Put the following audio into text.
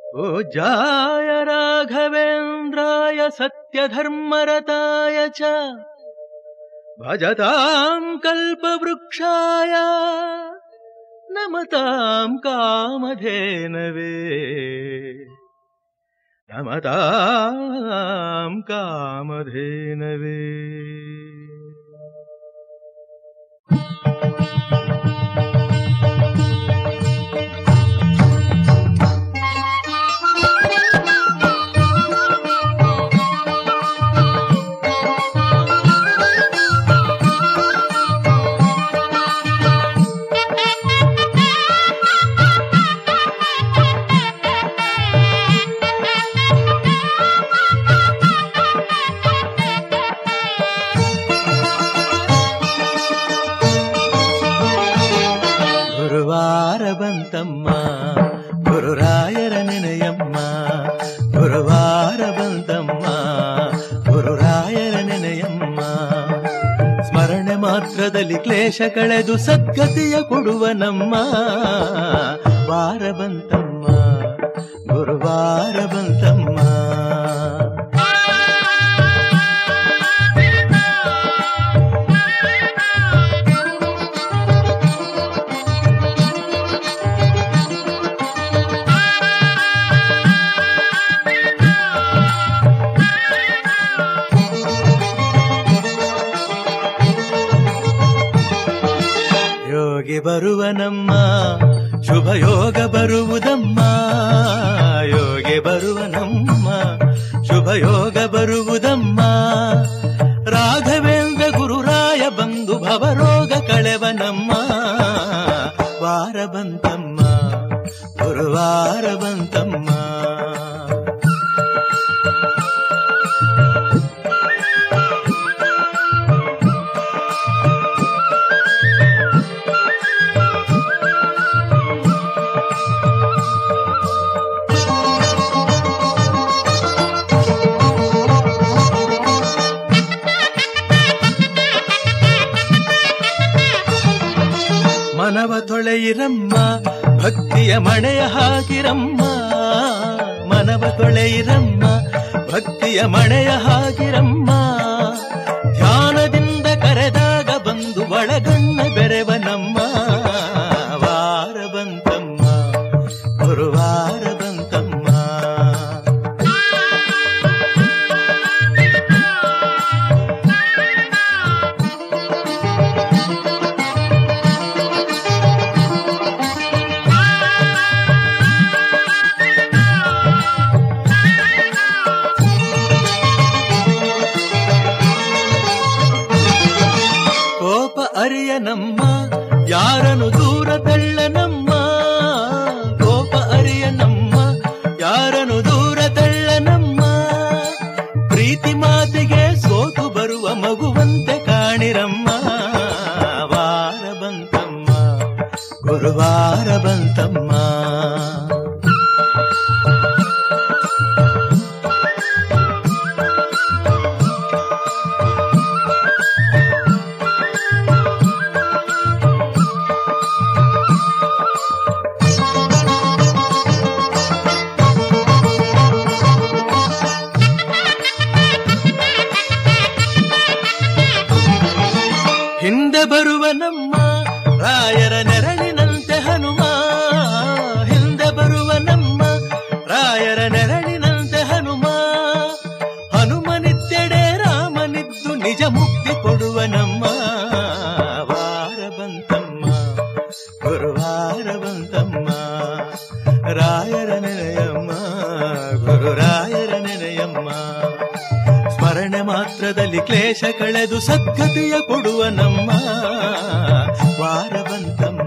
पूज्याय राघवेन्द्राय सत्यधर्मरताय च भजताम् कल्पवृक्षाय नमताम् कामधेनवे नमताम् कामधेनवे ಗುರುವಾರ ಬಂತಮ್ಮ ಗುರುರಾಯರ ನೆನೆಯಮ್ಮ ಗುರುವಾರ ಬಂತಮ್ಮ ಗುರುರಾಯರ ನೆನೆಯಮ್ಮ ಸ್ಮರಣೆ ಮಾತ್ರದಲ್ಲಿ ಕ್ಲೇಶ ಕಳೆದು ಸದ್ಗತಿಯ ಕೊಡುವ ನಮ್ಮ ವಾರ ಬಂತಮ್ಮ ಗುರುವಾರ ಬಂತಮ್ಮ ಯೋಗಿ ಬರುವ ನಮ್ಮ ಶುಭ ಯೋಗ ಬರುವುದಮ್ಮ ಯೋಗಿ ಬರುವ ನಮ್ಮ ಶುಭ ಯೋಗ ಬರುವುದಮ್ಮ ರಾಘವೇಂದ್ರ ಗುರುರಾಯ ಬಂದು ಭವರೋಗ ಕಳೆವ ನಮ್ಮ ವಾರ ಬಂತಮ್ಮ ಗುರುವಾರ ಬಂತಮ್ಮ ಮನವ ತೊಳೆಯಿರಮ್ಮ ಭಕ್ತಿಯ ಮಣೆಯ ಹಾಕಿರಮ್ಮ ಮನವ ತೊಳೆಯಿರಮ್ಮ ಭಕ್ತಿಯ ಮಣೆಯ ಹಾಕಿರಮ್ಮ ಧ್ಯಾನದಿಂದ ಕರೆದಾಗ ಬಂದು ಒಳಗಣ್ಣ ಬೆರೆವ ನಮ್ಮ ವಾರ ಬಂತಮ್ಮ ಗುರುವಾರ ಬಂತಮ್ಮ ಕೋಪ ಅರಿಯ ನಮ್ಮ ಯಾರನು ದೂರ ತಳ್ಳ ನಮ್ಮ ಕೋಪ ಅರಿಯ ನಮ್ಮ ಯಾರನು ದೂರ ತಳ್ಳ ನಮ್ಮ ಪ್ರೀತಿ ಮಾತಿಗೆ ಸೋತು ಬರುವ ಮಗುವಂತೆ ಕಾಣಿರಮ್ಮ ವಾರ ಬಂತಮ್ಮ ಗುರುವಾರ ಬಂತಮ್ಮ ಹಿಂದೆ ಬರುವ ನಮ್ಮ ರಾಯರ ನೆರಳಿನಂತೆ ಹನುಮ ಹಿಂದೆ ಬರುವ ನಮ್ಮ ರಾಯರ ನೆರಳಿನಂತೆ ಹನುಮ ಹನುಮನಿತ್ತೆಡೆ ರಾಮನಿದ್ದು ನಿಜ ಮುಕ್ತಿ ಕೊಡುವ ನಮ್ಮ ವಾರ ಬಂತಮ್ಮ ಗುರುವಾರ ಬಂತಮ್ಮ ರಾಯರ ನೆನೆಯಮ್ಮ ಗುರುರಾಯರ ನೆನೆಯಮ್ಮ ಸ್ಮರಣೆ ಮಾತ್ರದಲ್ಲಿ ಕ್ಲೇಶ ಕಳೆದು ಸದ್ಗತಿಯ ಕೊಡುವ ನಮ್ಮ ವಾರ ಬಂತಮ್ಮ